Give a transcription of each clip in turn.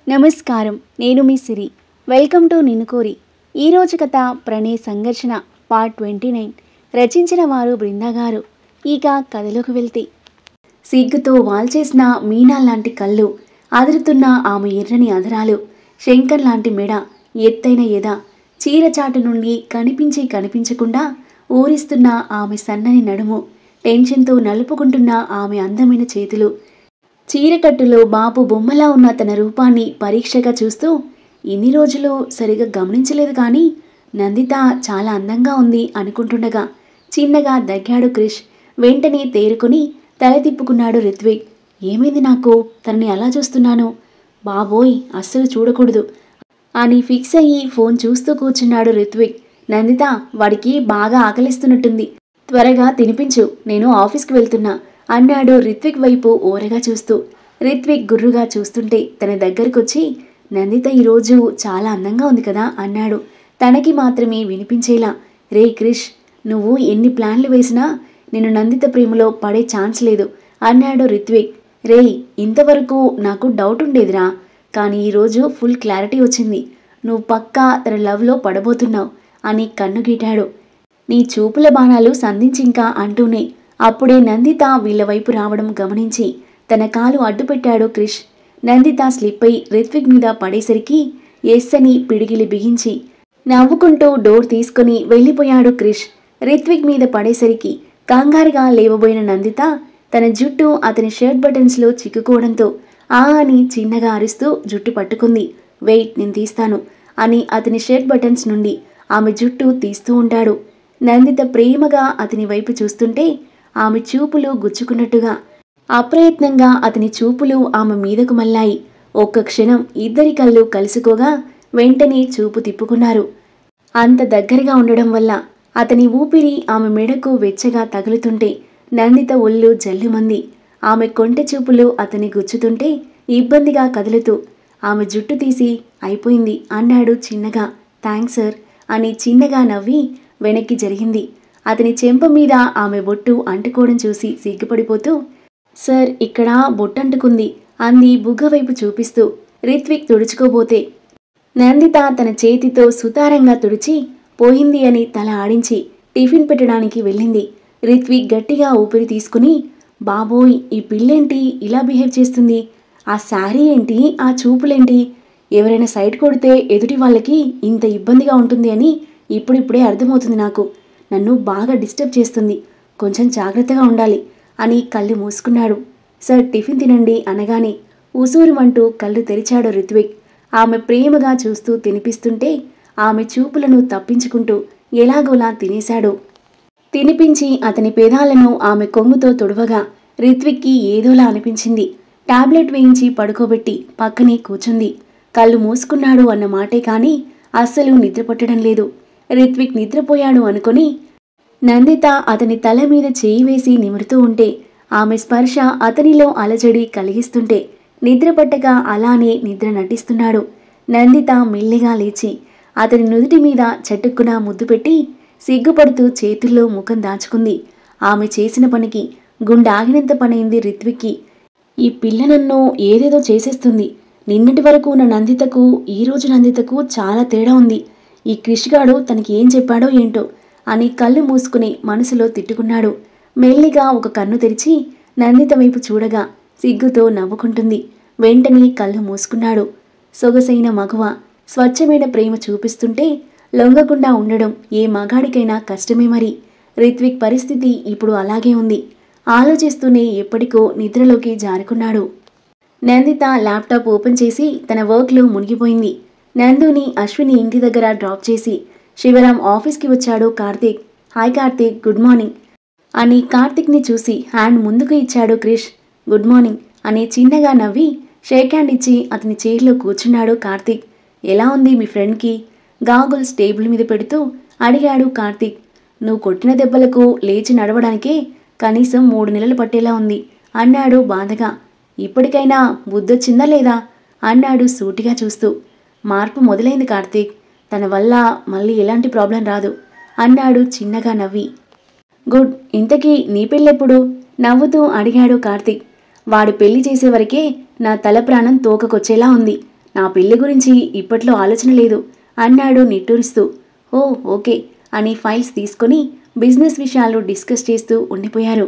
నమస్కారం నేను మీ సిరి welcome to నిన్నుకోరి ఈరోజు కథ ప్రణయ్ సంఘర్షణ పార్ట్ ట్వంటీ నైన్ రచించిన వారు బృందా గారు ఇక కథలోకి వెళ్తే సిగ్గుతో వాల్చేసిన మీనా లాంటి కళ్ళు అదురుతున్న ఆమె ఎర్రని అధరాలు శంకర్ లాంటి మెడ ఎత్తైన ఎద చీరచాటు నుండి కనిపించి కనిపించకుండా ఊరిస్తున్న ఆమె సన్నని నడుము టెన్షన్తో నలుపుకుంటున్న ఆమె అందమైన చేతులు చీరకట్టులో బాబు బొమ్మలా ఉన్న తన రూపాన్ని పరీక్షగా చూస్తూ ఇన్ని రోజులు సరిగా గమనించలేదు కానీ నందిత చాలా అందంగా ఉంది అనుకుంటుండగా చిన్నగా దగ్గాడు క్రిష్ వెంటనే తేరుకొని తల తిప్పుకున్నాడు రిత్విక్ ఏమైంది నాకు తనని అలా చూస్తున్నాను బాబోయ్ అస్సలు చూడకూడదు అని ఫిక్స్ అయ్యి ఫోన్ చూస్తూ కూర్చున్నాడు రిత్విక్ నందిత వాడికి బాగా ఆకలిస్తున్నట్టుంది త్వరగా తినిపించు నేను ఆఫీస్కి వెళ్తున్నా అన్నాడు రిత్విక్ వైపు ఓరగా చూస్తూ రిత్విక్ గుర్రుగా చూస్తుంటే తన దగ్గరకొచ్చి నందిత ఈరోజు చాలా అందంగా ఉంది కదా అన్నాడు తనకి మాత్రమే వినిపించేలా రే క్రిష్ నువ్వు ఎన్ని ప్లాన్లు వేసినా నేను నందిత ప్రేమలో పడే ఛాన్స్ లేదు అన్నాడు రిత్విక్ రే ఇంతవరకు నాకు డౌట్ ఉండేదిరా కానీ ఈరోజు ఫుల్ క్లారిటీ వచ్చింది నువ్వు పక్కా తన లవ్లో పడబోతున్నావు అని కన్ను గీటాడు నీ చూపుల బాణాలు సంధించింకా అంటూనే అప్పుడే నందిత వీళ్ళ వైపు రావడం గమనించి తన కాలు అడ్డుపెట్టాడు క్రిష్ నందిత స్లిప్ అయి రిత్విక్ మీద పడేసరికి ఎస్ అని పిడిగిలి బిగించి నవ్వుకుంటూ డోర్ తీసుకుని వెళ్ళిపోయాడు క్రిష్ రిత్విక్ మీద పడేసరికి కంగారుగా లేవబోయిన నందిత తన జుట్టు అతని షర్ట్ బటన్స్లో చిక్కుకోవడంతో ఆ అని చిన్నగా అరుస్తూ జుట్టు పట్టుకుంది వెయిట్ నేను తీస్తాను అని అతని షర్ట్ బటన్స్ నుండి ఆమె జుట్టు తీస్తూ ఉంటాడు నందిత ప్రేమగా అతని వైపు చూస్తుంటే ఆమె చూపులు గుచ్చుకున్నట్టుగా అప్రయత్నంగా అతని చూపులు ఆమె మీదకు మళ్ళాయి ఒక్క క్షణం ఇద్దరి కళ్ళు కలుసుకోగా వెంటనే చూపు తిప్పుకున్నారు అంత దగ్గరగా ఉండడం వల్ల అతని ఊపిరి ఆమె మెడకు వెచ్చగా తగులుతుంటే నందిత ఒళ్ళు జల్లుమంది ఆమె కొంటె చూపులు అతని గుచ్చుతుంటే ఇబ్బందిగా కదులుతూ ఆమె జుట్టు తీసి అయిపోయింది అన్నాడు చిన్నగా థ్యాంక్స్ సార్ అని చిన్నగా నవ్వి వెనక్కి జరిగింది అతని చెంప మీద ఆమె బొట్టు అంటుకోవడం చూసి సిగ్గుపడిపోతూ సార్ ఇక్కడ బొట్టంటుకుంది అంది బుగ్గ వైపు చూపిస్తూ రిత్విక్ తుడుచుకోబోతే నందిత తన చేతితో సుతారంగా తుడిచి పోయింది అని తల ఆడించి టిఫిన్ పెట్టడానికి వెళ్ళింది రిత్విక్ గట్టిగా ఊపిరి తీసుకుని బాబోయ్ ఈ పిల్లేంటి ఇలా బిహేవ్ చేస్తుంది ఆ శారీ ఏంటి ఆ చూపులేంటి ఎవరైనా సైడ్ కొడితే ఎదుటి వాళ్ళకి ఇంత ఇబ్బందిగా ఉంటుంది అని ఇప్పుడిప్పుడే అర్థమవుతుంది నాకు నన్ను బాగా డిస్టర్బ్ చేస్తుంది కొంచెం జాగ్రత్తగా ఉండాలి అని కళ్ళు మూసుకున్నాడు సార్ టిఫిన్ తినండి అనగానే ఉసూరుమంటూ కళ్ళు తెరిచాడు రిత్విక్ ఆమె ప్రేమగా చూస్తూ తినిపిస్తుంటే ఆమె చూపులను తప్పించుకుంటూ ఎలాగోలా తినేశాడు తినిపించి అతని పేదాలను ఆమె కొంగుతో తుడవగా రిత్విక్కి ఏదోలా అనిపించింది టాబ్లెట్ వేయించి పడుకోబెట్టి పక్కనే కూర్చుంది కళ్ళు మూసుకున్నాడు అన్న మాటే కానీ అస్సలు నిద్రపట్టడం లేదు రిత్విక్ నిద్రపోయాడు అనుకొని నందిత అతని తల మీద చేయి వేసి నిమురుతూ ఉంటే ఆమె స్పర్శ అతనిలో అలజడి కలిగిస్తుంటే నిద్రపట్టక అలానే నిద్ర నటిస్తున్నాడు నందిత మెల్లిగా లేచి అతని నుదుటి మీద చటుక్కున ముద్దు పెట్టి సిగ్గుపడుతూ చేతుల్లో ముఖం దాచుకుంది ఆమె చేసిన పనికి గుండె ఆగినంత పనైంది రిత్విక్కి ఈ పిల్ల నన్ను ఏదేదో చేసేస్తుంది నిన్నటి వరకు ఉన్న నందితకు ఈ రోజు నందితకు చాలా తేడా ఉంది ఈ క్రిష్గాడు తనకి ఏం చెప్పాడో ఏంటో అని కళ్ళు మూసుకుని మనసులో తిట్టుకున్నాడు మెల్లిగా ఒక కన్ను తెరిచి నందిత వైపు చూడగా సిగ్గుతో నవ్వుకుంటుంది వెంటనే కళ్ళు మూసుకున్నాడు సొగసైన మగువ స్వచ్ఛమైన ప్రేమ చూపిస్తుంటే లొంగకుండా ఉండడం ఏ మగాడికైనా కష్టమే మరి రిత్విక్ పరిస్థితి ఇప్పుడు అలాగే ఉంది ఆలోచిస్తూనే ఎప్పటికో నిద్రలోకి జారుకున్నాడు నందిత ల్యాప్టాప్ ఓపెన్ చేసి తన వర్క్లో మునిగిపోయింది నందుని అశ్విని ఇంటి దగ్గర డ్రాప్ చేసి శివరాం ఆఫీస్కి వచ్చాడు Karthik hi Karthik good morning అని కార్తీక్ని చూసి హ్యాండ్ ముందుకు ఇచ్చాడు క్రిష్ గుడ్ మార్నింగ్ అని చిన్నగా నవ్వి షేక్ హ్యాండ్ ఇచ్చి అతని చైర్లో కూర్చున్నాడు కార్తీక్ ఎలా ఉంది మీ ఫ్రెండ్కి గాగుల్స్ టేబుల్ మీద పెడుతూ అడిగాడు కార్తీక్ నువ్వు కొట్టిన దెబ్బలకు లేచి నడవడానికే కనీసం మూడు నెలలు పట్టేలా ఉంది అన్నాడు బాధగా ఇప్పటికైనా బుద్ధొచ్చిందా లేదా అన్నాడు సూటిగా చూస్తూ మార్పు మొదలైంది కార్తీక్ తన వల్ల మళ్ళీ ఎలాంటి ప్రాబ్లం రాదు అన్నాడు చిన్నగా నవ్వి గుడ్ ఇంతకీ నీ పెళ్ళెప్పుడు నవ్వుతూ అడిగాడు కార్తీక్ వాడి పెళ్లి చేసే వరకే నా తల ప్రాణం తోకకొచ్చేలా ఉంది నా పెళ్లి గురించి ఇప్పట్లో ఆలోచన లేదు అన్నాడు నిట్టూరుస్తూ ఓ ఓకే అని ఫైల్స్ తీసుకొని బిజినెస్ విషయాలు డిస్కస్ చేస్తూ ఉండిపోయారు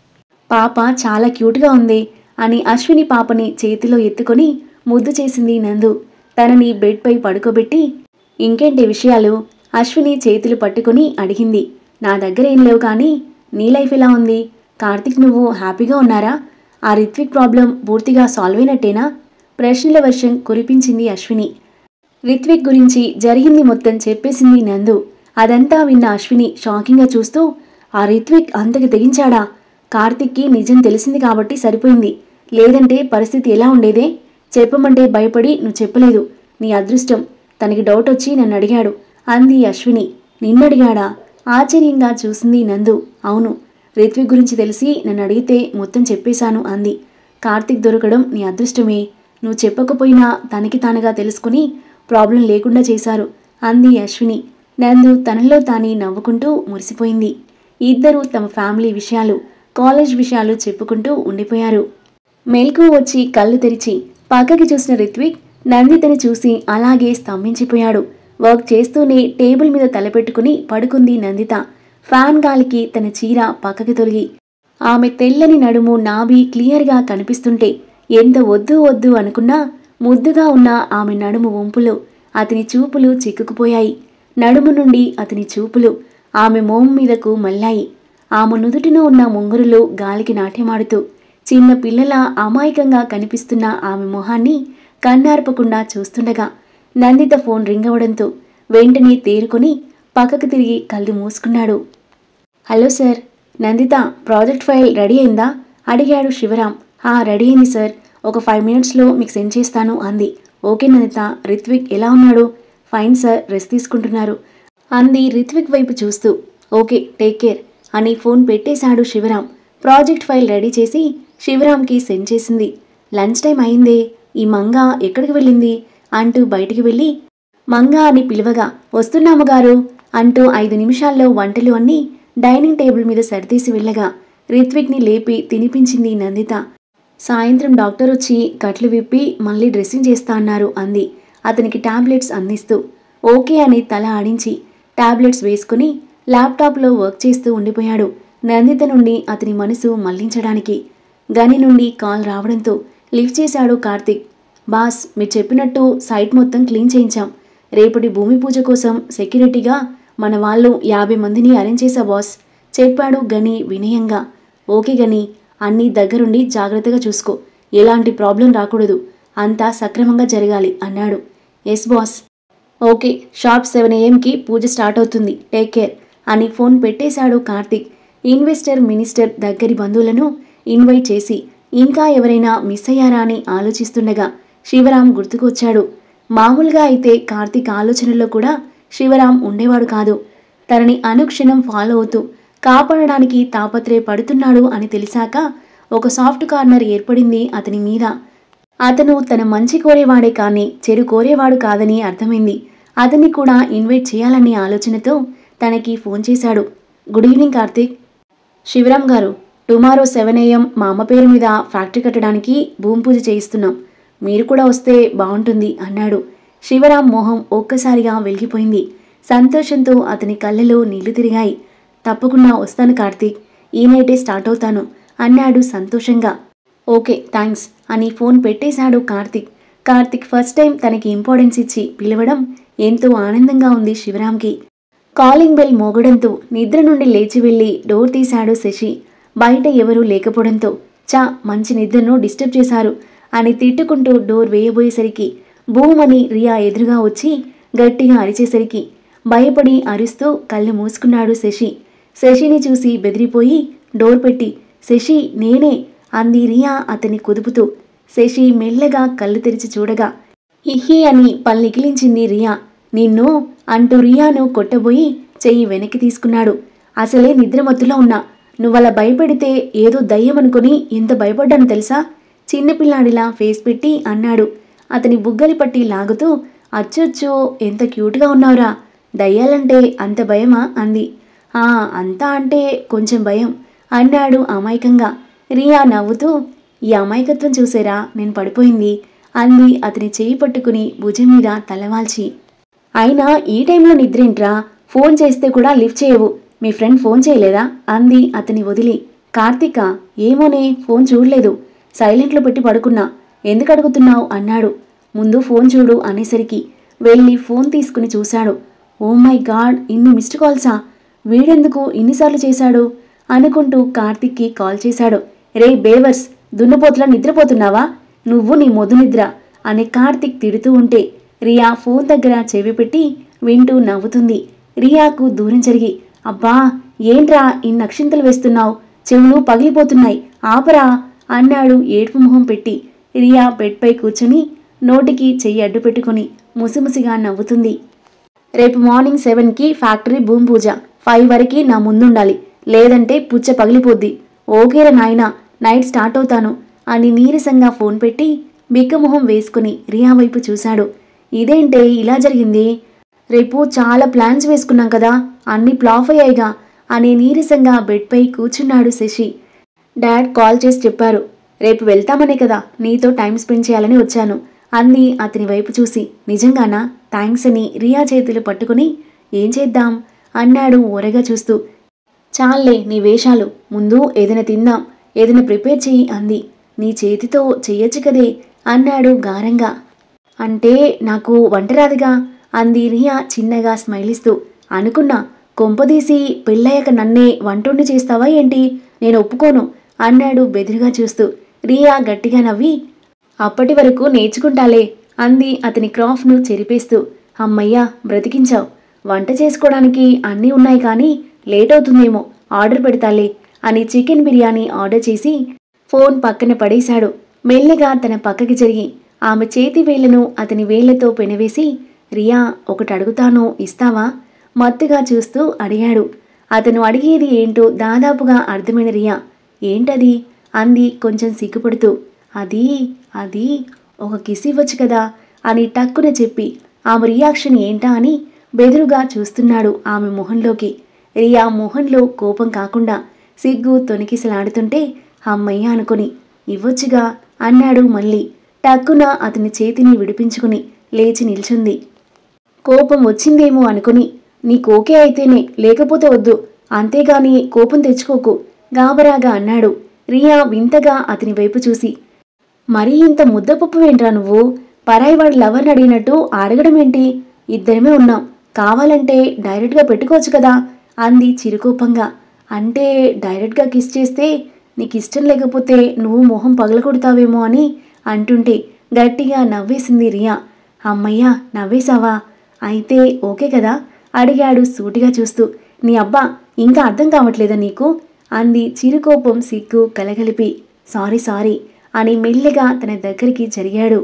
పాప చాలా క్యూట్గా ఉంది అని అశ్విని పాపని చేతిలో ఎత్తుకొని ముద్దు చేసింది నందు తనని బెడ్పై పడుకోబెట్టి ఇంకేంటి విషయాలు అశ్విని చేతులు పట్టుకొని అడిగింది నా దగ్గర ఏం లేవు కానీ నీ లైఫ్ ఎలా ఉంది కార్తిక్ నువ్వు హ్యాపీగా ఉన్నారా ఆ రిత్విక్ ప్రాబ్లం పూర్తిగా సాల్వ్ అయినట్టేనా ప్రశ్నల వర్షం కురిపించింది అశ్విని రిత్విక్ గురించి జరిగింది మొత్తం చెప్పేసింది నందు అదంతా విన్న అశ్విని షాకింగ్గా చూస్తూ ఆ రిత్విక్ అంతకు తెగించాడా కార్తిక్కి నిజం తెలిసింది కాబట్టి సరిపోయింది లేదంటే పరిస్థితి ఎలా ఉండేదే చెప్పమంటే భయపడి నువ్వు చెప్పలేదు నీ అదృష్టం తనకి డౌట్ వచ్చి నన్ను అడిగాడు అంది అశ్విని నిన్నడిగాడా ఆశ్చర్యంగా చూసింది నందు అవును రిత్విక్ గురించి తెలిసి నన్ను అడిగితే మొత్తం చెప్పేశాను అంది కార్తిక్ దొరకడం నీ అదృష్టమే నువ్వు చెప్పకపోయినా తనకి తానుగా తెలుసుకుని ప్రాబ్లం లేకుండా చేశారు అంది అశ్విని నందు తనలో తాని నవ్వుకుంటూ మురిసిపోయింది ఇద్దరూ తమ ఫ్యామిలీ విషయాలు కాలేజ్ విషయాలు చెప్పుకుంటూ ఉండిపోయారు మెలకు వచ్చి కళ్ళు తెరిచి పక్కకి చూసిన రిత్విక్ నందితని చూసి అలాగే స్తంభించిపోయాడు వర్క్ చేస్తూనే టేబుల్ మీద తలపెట్టుకుని పడుకుంది నందిత ఫ్యాన్ గాలికి తన చీర పక్కకి తొలగి ఆమె తెల్లని నడుము నాభి క్లియర్గా కనిపిస్తుంటే ఎంత వద్దు వద్దు అనుకున్నా ముద్దుగా ఉన్న ఆమె నడుము వంపులో అతని చూపులు చిక్కుకుపోయాయి నడుము నుండి అతని చూపులు ఆమె మోము మీదకు మళ్ళాయి ఆమె నుదుటిన ఉన్న ముంగురులు గాలికి నాట్యమాడుతూ చిన్న పిల్లల అమాయకంగా కనిపిస్తున్న ఆమె మొహాన్ని కన్నార్పకుండా చూస్తుండగా నందిత ఫోన్ రింగ్ అవడంతో వెంటనే తేరుకొని పక్కకు తిరిగి కళ్ళు మూసుకున్నాడు hello sir Nanditha project file ready అయిందా అడిగాడు శివరాం ఆ రెడీ అయింది సార్ ఒక ఫైవ్ మినిట్స్లో మీకు సెండ్ చేస్తాను అంది ఓకే నందిత రిత్విక్ ఎలా ఉన్నాడు ఫైన్ సార్ రెస్ట్ తీసుకుంటున్నారు అంది రిత్విక్ వైపు చూస్తూ ఓకే టేక్ కేర్ అని ఫోన్ పెట్టేశాడు శివరాం ప్రాజెక్ట్ ఫైల్ రెడీ చేసి శివరాంకి సెండ్ చేసింది లంచ్ టైం అయిందే ఈ మంగ ఎక్కడికి వెళ్ళింది అంటూ బయటికి వెళ్ళి మంగ అని పిలువగా వస్తున్నాము గారు అంటూ ఐదు నిమిషాల్లో వంటలు అన్నీ డైనింగ్ టేబుల్ మీద సరితీసి వెళ్ళగా రిత్విక్ని లేపి తినిపించింది నందిత సాయంత్రం డాక్టర్ వచ్చి కట్లు విప్పి మళ్ళీ డ్రెస్సింగ్ చేస్తా అన్నారు అంది అతనికి టాబ్లెట్స్ అందిస్తూ ఓకే అని తల ఆడించి టాబ్లెట్స్ వేసుకుని ల్యాప్టాప్లో వర్క్ చేస్తూ ఉండిపోయాడు నందిత నుండి అతని మనసు మళ్లించడానికి గని నుండి కాల్ రావడంతో లిఫ్ట్ చేశాడు కార్తిక్ బాస్ మీరు చెప్పినట్టు సైట్ మొత్తం క్లీన్ చేయించాం రేపటి భూమి పూజ కోసం సెక్యూరిటీగా మన వాళ్ళు యాభై మందిని అరేంజ్ చేశా బాస్ చెప్పాడు గని వినయంగా ఓకే గని అన్నీ దగ్గరుండి జాగ్రత్తగా చూసుకో ఎలాంటి ప్రాబ్లం రాకూడదు అంతా సక్రమంగా జరగాలి అన్నాడు yes boss okay sharp seven ఏఎంకి పూజ స్టార్ట్ అవుతుంది టేక్ కేర్ అని ఫోన్ పెట్టేశాడు కార్తిక్ ఇన్వెస్టర్ మినిస్టర్ దగ్గరి బంధువులను ఇన్వైట్ చేసి ఇంకా ఎవరైనా మిస్ అయ్యారా అని ఆలోచిస్తుండగా శివరాం గుర్తుకొచ్చాడు మామూలుగా అయితే కార్తీక్ ఆలోచనల్లో కూడా శివరాం ఉండేవాడు కాదు తనని అనుక్షణం ఫాలో అవుతూ కాపాడడానికి తాపత్రయపడుతున్నాడు అని తెలిసాక ఒక సాఫ్ట్ కార్నర్ ఏర్పడింది అతని మీద అతను తన మంచి కోరేవాడే కానీ చెడు కోరేవాడు కాదని అర్థమైంది అతన్ని కూడా ఇన్వైట్ చేయాలనే ఆలోచనతో తనకి ఫోన్ చేశాడు గుడ్ ఈవినింగ్ కార్తీక్ శివరాం గారు టుమారో సెవెన్ ఏఎం మా అమ్మ పేరు మీద ఫ్యాక్టరీ కట్టడానికి భూమి పూజ చేయిస్తున్నాం మీరు కూడా వస్తే బాగుంటుంది అన్నాడు శివరాం మోహం ఒక్కసారిగా వెలిగిపోయింది సంతోషంతో అతని కళ్ళలో నీళ్లు తిరిగాయి తప్పకుండా వస్తాను కార్తీక్ ఈ నైటే స్టార్ట్ అవుతాను అన్నాడు సంతోషంగా ఓకే థ్యాంక్స్ అని ఫోన్ పెట్టేశాడు కార్తిక్ కార్తిక్ ఫస్ట్ టైం తనకి ఇంపార్టెన్స్ ఇచ్చి పిలవడం ఎంతో ఆనందంగా ఉంది శివరాంకి కాలింగ్ బెల్ మోగడంతో నిద్ర నుండి లేచి వెళ్ళి డోర్ తీశాడు శశి బయట ఎవరూ లేకపోవడంతో చా మంచి నిద్రను డిస్టర్బ్ చేశారు అని తిట్టుకుంటూ డోర్ వేయబోయేసరికి భూమని రియా ఎదురుగా వచ్చి గట్టిగా అరిచేసరికి భయపడి అరుస్తూ కళ్ళు మూసుకున్నాడు శశి శశిని చూసి బెదిరిపోయి డోర్ పెట్టి శశి నేనే అంది రియా అతని కుదుపుతూ శశి మెల్లగా కళ్ళు తెరిచి చూడగా హిహి అని పల్లికిలించింది రియా నిన్ను అంటూ రియాను కొట్టబోయి చెయ్యి వెనక్కి తీసుకున్నాడు అసలే నిద్రమత్తులో ఉన్నా నువ్వలా భయపెడితే ఏదో దయ్యం అనుకుని ఎంత భయపడ్డాను తెలుసా చిన్నపిల్లాడిలా ఫేస్ పెట్టి అన్నాడు అతని బుగ్గలి పట్టి లాగుతూ అచ్చొచ్చు ఎంత క్యూట్గా ఉన్నావురా దయ్యాలంటే అంత భయమా అంది ఆ అంతా అంటే కొంచెం భయం అన్నాడు అమాయకంగా రియా నవ్వుతూ ఈ అమాయకత్వం చూసేరా నేను పడిపోయింది అంది అతని చేయి పట్టుకుని భుజం మీద తలవాల్చి అయినా ఈ టైంలో నిద్రేంట్రా ఫోన్ చేస్తే కూడా లిఫ్ట్ చేయవు మీ ఫ్రెండ్ ఫోన్ చేయలేదా అంది అతని వదిలి కార్తీక ఏమోనే ఫోన్ చూడలేదు సైలెంట్లో పెట్టి పడుకున్నా ఎందుకు అడుగుతున్నావు అన్నాడు ముందు ఫోన్ చూడు అనేసరికి వెళ్ళి ఫోన్ తీసుకుని చూశాడు ఓ మై గాడ్ ఇన్ని మిస్డ్ కాల్సా వీడెందుకు ఇన్నిసార్లు చేశాడు అనుకుంటూ కార్తీక్కి కాల్ చేశాడు రే బేవర్స్ దున్నపోతులా నిద్రపోతున్నావా నువ్వు నీ మొదు నిద్ర అని కార్తీక్ తిడుతూ ఉంటే రియా ఫోన్ దగ్గర చెవి పెట్టి వింటూ నవ్వుతుంది రియాకు దూరం జరిగి అబ్బా ఏంట్రా ఇన్ని అక్షింతలు వేస్తున్నావు చెవులు పగిలిపోతున్నాయి ఆపరా అన్నాడు ఏడుపు మొహం పెట్టి రియా బెడ్పై కూర్చుని నోటికి చెయ్యి అడ్డు పెట్టుకుని ముసిముసిగా నవ్వుతుంది రేపు మార్నింగ్ సెవెన్కి ఫ్యాక్టరీ భూమి పూజ ఫైవ్ వరకు నా ముందుండాలి లేదంటే పుచ్చ పగిలిపోద్ది ఓకేరా నాయనా నైట్ స్టార్ట్ అవుతాను అని నీరసంగా ఫోన్ పెట్టి బిక్కమొహం వేసుకుని రియా వైపు చూశాడు ఇదేంటే ఇలా జరిగింది రేపు చాలా ప్లాన్స్ వేసుకున్నాం కదా అన్ని ప్లాఫ్ అయ్యాయిగా అని నీరసంగా బెడ్పై కూర్చున్నాడు శశి డాడ్ కాల్ చేసి చెప్పారు రేపు వెళ్తామనే కదా నీతో టైం స్పెండ్ చేయాలని వచ్చాను అంది అతని వైపు చూసి నిజంగానా థ్యాంక్స్ అని రియా చేతులు పట్టుకుని ఏం చేద్దాం అన్నాడు ఊరగా చూస్తూ చాలే నీ వేషాలు ముందు ఏదైనా తిందాం ఏదైనా ప్రిపేర్ చెయ్యి అంది నీ చేతితో చెయ్యొచ్చు కదే అన్నాడు గారంగా అంటే నాకు వంట రాదుగా అంది రియా చిన్నగా స్మైల్ ఇస్తూ అనుకున్నా కొంపదీసి పెళ్ళయ్యాక నన్నే వంటొండి చేస్తావా ఏంటి నేను ఒప్పుకోను అన్నాడు బెదిరిగా చూస్తూ రియా గట్టిగా నవ్వి అప్పటి వరకు నేర్చుకుంటాలే అంది అతని క్రాఫ్ను చెరిపేస్తూ అమ్మయ్యా బ్రతికించావు వంట చేసుకోవడానికి అన్నీ ఉన్నాయి కానీ లేట్ అవుతుందేమో ఆర్డర్ పెడతాలే అని చికెన్ బిర్యానీ ఆర్డర్ చేసి ఫోన్ పక్కన పడేశాడు మెల్లగా తన పక్కకి జరిగి ఆమె చేతి వేళ్లను అతని వేళ్లతో పెనవేసి రియా ఒకటి అడుగుతాను ఇస్తావా మత్తుగా చూస్తూ అడిగాడు అతను అడిగేది ఏంటో దాదాపుగా అర్థమైన రియా ఏంటది అంది కొంచెం సిగ్గుపడుతూ అది అది ఒక కిస్ ఇవ్వచ్చు కదా అని టక్కున చెప్పి ఆమె రియాక్షన్ ఏంటా అని బెదురుగా చూస్తున్నాడు ఆమె మొహంలోకి రియా మొహంలో కోపం కాకుండా సిగ్గు తొనికిసలాడుతుంటే అమ్మయ్య అనుకుని ఇవ్వొచ్చుగా అన్నాడు మళ్ళీ టక్కున అతని చేతిని విడిపించుకుని లేచి నిల్చుంది కోపం వచ్చిందేమో అనుకుని నీకోకే అయితేనే లేకపోతే వద్దు అంతేగాని కోపం తెచ్చుకోకు గాబరాగా అన్నాడు రియా వింతగా అతని వైపు చూసి మరీ ఇంత ముద్దపప్పు ఏంట్రా నువ్వు పరాయివాడి లవర్ని అడిగినట్టు అడగడం ఏంటి ఇద్దరమే ఉన్నాం కావాలంటే డైరెక్ట్గా పెట్టుకోవచ్చు కదా అంది చిరుకోపంగా అంటే డైరెక్ట్గా కిస్ చేస్తే నీకు ఇష్టం లేకపోతే నువ్వు మొహం పగలగొడతావేమో అని అంటుంటే గట్టిగా నవ్వేసింది రియా అమ్మయ్యా నవ్వేశావా అయితే ఓకే కదా అడిగాడు సూటిగా చూస్తూ నీ అబ్బా ఇంకా అర్థం కావట్లేదా నీకు అంది చిరుకోపం సిగ్గు కలగలిపి సారీ సారీ అని మెల్లిగా తన దగ్గరికి జరిగాడు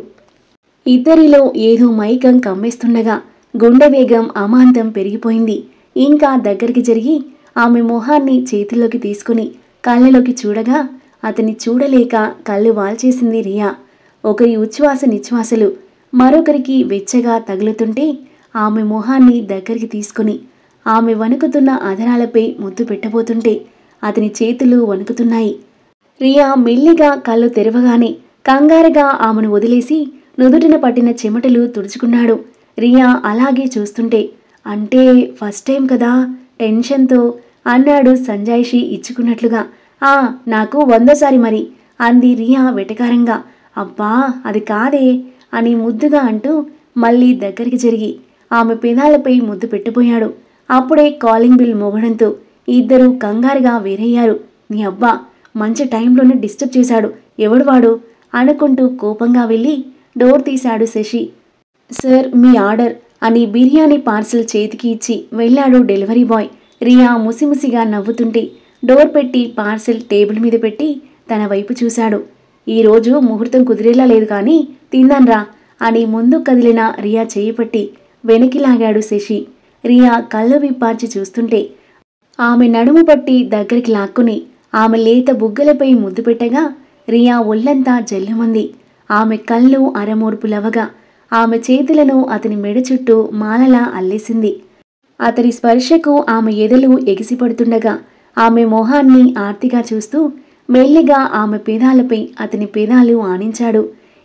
ఇద్దరిలో ఏదో మైకం కమ్మేస్తుండగా గుండె వేగం అమాంతం పెరిగిపోయింది ఇంకా దగ్గరికి జరిగి ఆమె మొహాన్ని చేతిలోకి తీసుకుని కళ్ళలోకి చూడగా అతన్ని చూడలేక కళ్ళు వాల్చేసింది రియా ఒకరి ఉచ్ఛ్వాస నిశ్వాసలు మరొకరికి వెచ్చగా తగులుతుంటే ఆమె మొహాన్ని దగ్గరికి తీసుకుని ఆమె వణుకుతున్న అధరాలపై ముద్దు పెట్టబోతుంటే అతని చేతులు వణుకుతున్నాయి రియా మెల్లిగా కళ్ళు తెరవగానే కంగారుగా ఆమెను వదిలేసి నుదుటిన పట్టిన చెమటలు తుడుచుకున్నాడు రియా అలాగే చూస్తుంటే అంటే ఫస్ట్ టైం కదా టెన్షన్తో అన్నాడు సంజాయిషి ఇచ్చుకున్నట్లుగా ఆ నాకు వందోసారి మరి అంది రియా వెటకారంగా అబ్బా అది కాదే అని ముద్దుగా అంటూ మళ్ళీ దగ్గరికి జరిగి ఆమె పెదాలపై ముద్దు పెట్టబోయాడు అప్పుడే కాలింగ్ బిల్ మోగడంతో ఇద్దరు కంగారుగా వేరయ్యారు నీ అబ్బా మంచి టైంలోనే డిస్టర్బ్ చేశాడు ఎవడు వాడు అనుకుంటూ కోపంగా వెళ్ళి డోర్ తీశాడు శశి సార్ మీ ఆర్డర్ అని బిర్యానీ పార్సిల్ చేతికి ఇచ్చి వెళ్ళాడు డెలివరీ బాయ్ రియా ముసిముసిగా నవ్వుతుంటే డోర్ పెట్టి పార్సిల్ టేబుల్ మీద పెట్టి తన వైపు చూశాడు ఈరోజు ముహూర్తం కుదిరేలా లేదు కానీ తిందాన్రా అని ముందు కదిలిన రియా చేయి పట్టి వెనక్కి లాగాడు శశి రియా కళ్ళు విప్పార్చి చూస్తుంటే ఆమె నడుము పట్టి దగ్గరికి లాక్కుని ఆమె లేత బుగ్గలపై ముద్దు పెట్టగా రియా ఒళ్ళంతా జల్లుమంది ఆమె కళ్ళు అరమోర్పులవగా ఆమె చేతులను అతని మెడ చుట్టూ మాలలా అల్లేసింది అతని స్పర్శకు ఆమె ఎదలు ఎగిసిపడుతుండగా ఆమె మొహాన్ని ఆర్తిగా చూస్తూ మెల్లిగా ఆమె పేదాలపై అతని పేదాలు ఆనించాడు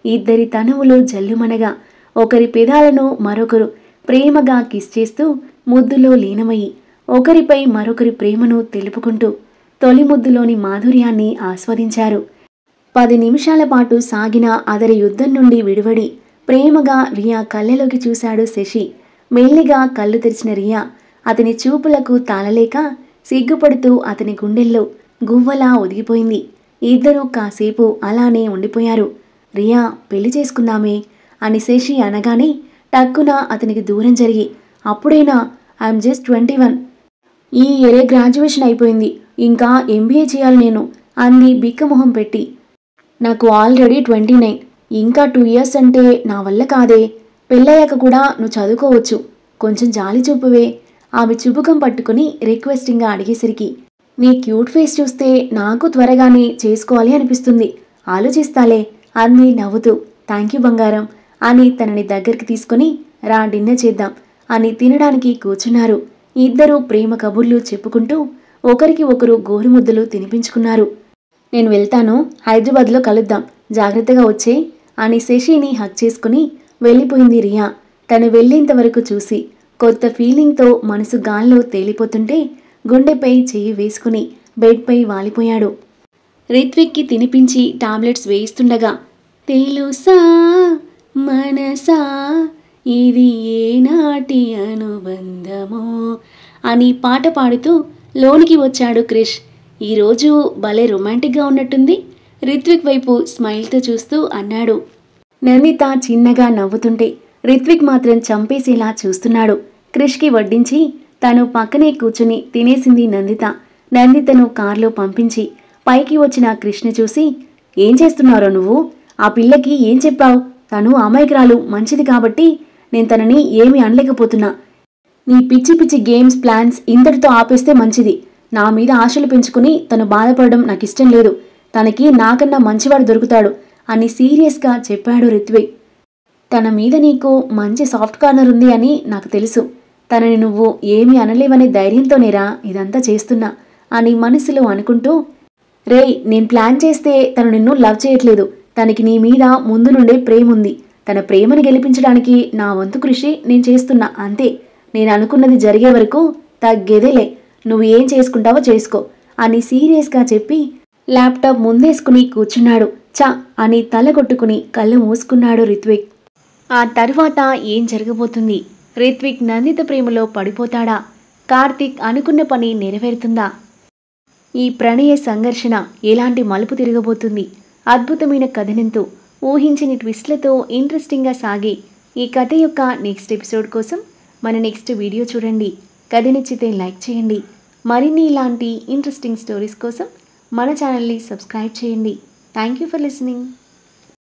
ఇద్దరి తనువులు జల్లుమనగా ఒకరి పెదాలను మరొకరు ప్రేమగా కిస్ చేస్తూ ముద్దులో లీనమయ్యి ఒకరిపై మరొకరి ప్రేమను తెలుపుకుంటూ తొలి ముద్దులోని మాధుర్యాన్ని ఆస్వాదించారు పది నిమిషాల పాటు సాగిన అదరి యుద్ధం నుండి విడివడి ప్రేమగా రియా కళ్ళలోకి చూశాడు శశి మెల్లిగా కళ్ళు తెరిచిన రియా అతని చూపులకు తాళలేక సిగ్గుపడుతూ అతని గుండెల్లో గువ్వలా ఒదిగిపోయింది ఇద్దరూ కాసేపు అలానే ఉండిపోయారు రియా పెళ్లి చేసుకుందామే అని శశి అనగానే టక్కున అతనికి దూరం జరిగి అప్పుడైనా ఐఎమ్ జస్ట్ ట్వంటీ వన్ ఈ ఇయరే గ్రాడ్యుయేషన్ అయిపోయింది ఇంకా ఎంబీఏ చేయాలి నేను అంది బిక్కమొహం పెట్టి నాకు ఆల్రెడీ ట్వంటీ నైన్ ఇంకా టూ ఇయర్స్ అంటే నా వల్ల కాదే పెళ్ళయ్యాక కూడా నువ్వు చదువుకోవచ్చు కొంచెం జాలి చూపువే ఆమె చుబుకం పట్టుకుని రిక్వెస్టింగ్గా అడిగేసరికి నీ క్యూట్ ఫేస్ చూస్తే నాకు త్వరగానే చేసుకోవాలి అనిపిస్తుంది ఆలోచిస్తాలే అంది నవ్వుతూ థ్యాంక్ యూ బంగారం అని తనని దగ్గరికి తీసుకొని రా డిన్నర్ చేద్దాం అని తినడానికి కూర్చున్నారు ఇద్దరూ ప్రేమ కబుర్లు చెప్పుకుంటూ ఒకరికి ఒకరు గోరుముద్దలు తినిపించుకున్నారు నేను వెళ్తాను హైదరాబాద్లో కలుద్దాం జాగ్రత్తగా వచ్చే అని శశిని హక్ చేసుకుని వెళ్ళిపోయింది రియా తను వెళ్ళేంత వరకు చూసి కొత్త ఫీలింగ్తో మనసు గాల్లో తేలిపోతుంటే గుండెపై చెయ్యి వేసుకుని బెడ్పై వాలిపోయాడు రిత్విక్కి తినిపించి టాబ్లెట్స్ వేయిస్తుండగా తెలుసా మనసా ఇది ఏనాటి అనుబంధమో అని పాట పాడుతూ లోనికి వచ్చాడు క్రిష్ ఈరోజు భలే రొమాంటిక్గా ఉన్నట్టుంది రిత్విక్ వైపు స్మైల్తో చూస్తూ అన్నాడు నందిత చిన్నగా నవ్వుతుంటే రిత్విక్ మాత్రం చంపేసేలా చూస్తున్నాడు క్రిష్కి వడ్డించి తను పక్కనే కూర్చుని తినేసింది నందిత నందితను కారులో పంపించి పైకి వచ్చిన కృష్ణ చూసి ఏం చేస్తున్నారో నువ్వు ఆ పిల్లకి ఏం చెప్పావు తను అమాయకురాలు మంచిది కాబట్టి నేను తనని ఏమీ అనలేకపోతున్నా నీ పిచ్చి పిచ్చి గేమ్స్ ప్లాన్స్ ఇంతటితో ఆపేస్తే మంచిది నా మీద ఆశలు పెంచుకుని తను బాధపడడం నాకు ఇష్టం లేదు తనకి నాకన్నా మంచివాడు దొరుకుతాడు అని సీరియస్గా చెప్పాడు రిత్విక్ తన మీద నీకు మంచి సాఫ్ట్ కార్నర్ ఉంది అని నాకు తెలుసు తనని నువ్వు ఏమీ అనలేవనే ధైర్యంతోనేరా ఇదంతా చేస్తున్నా అని మనసులో అనుకుంటూ రేయ్ నేను ప్లాన్ చేస్తే తను నిన్ను లవ్ చేయట్లేదు తనకి నీ మీద ముందు నుండే ప్రేమ ఉంది తన ప్రేమను గెలిపించడానికి నా వంతు కృషి నేను చేస్తున్నా అంతే నేను అనుకున్నది జరిగే వరకు తగ్గేదేలే నువ్వు ఏం చేసుకుంటావో చేసుకో అని సీరియస్గా చెప్పి ల్యాప్టాప్ ముందేసుకుని కూర్చున్నాడు చ అని తల కొట్టుకుని కళ్ళు మూసుకున్నాడు రిత్విక్ ఆ తర్వాత ఏం జరగబోతుంది రిత్విక్ నందిత ప్రేమలో పడిపోతాడా కార్తీక్ అనుకున్న పని నెరవేరుతుందా ఈ ప్రణయ సంఘర్షణ ఎలాంటి మలుపు తిరగబోతుంది అద్భుతమైన కథనంతో ఊహించని ట్విస్ట్లతో ఇంట్రెస్టింగ్గా సాగి ఈ కథ యొక్క నెక్స్ట్ ఎపిసోడ్ కోసం మన నెక్స్ట్ వీడియో చూడండి కథ నచ్చితే లైక్ చేయండి మరిన్ని ఇలాంటి ఇంట్రెస్టింగ్ స్టోరీస్ కోసం మన ఛానల్ని సబ్స్క్రైబ్ చేయండి థ్యాంక్ యూ ఫర్ లిసనింగ్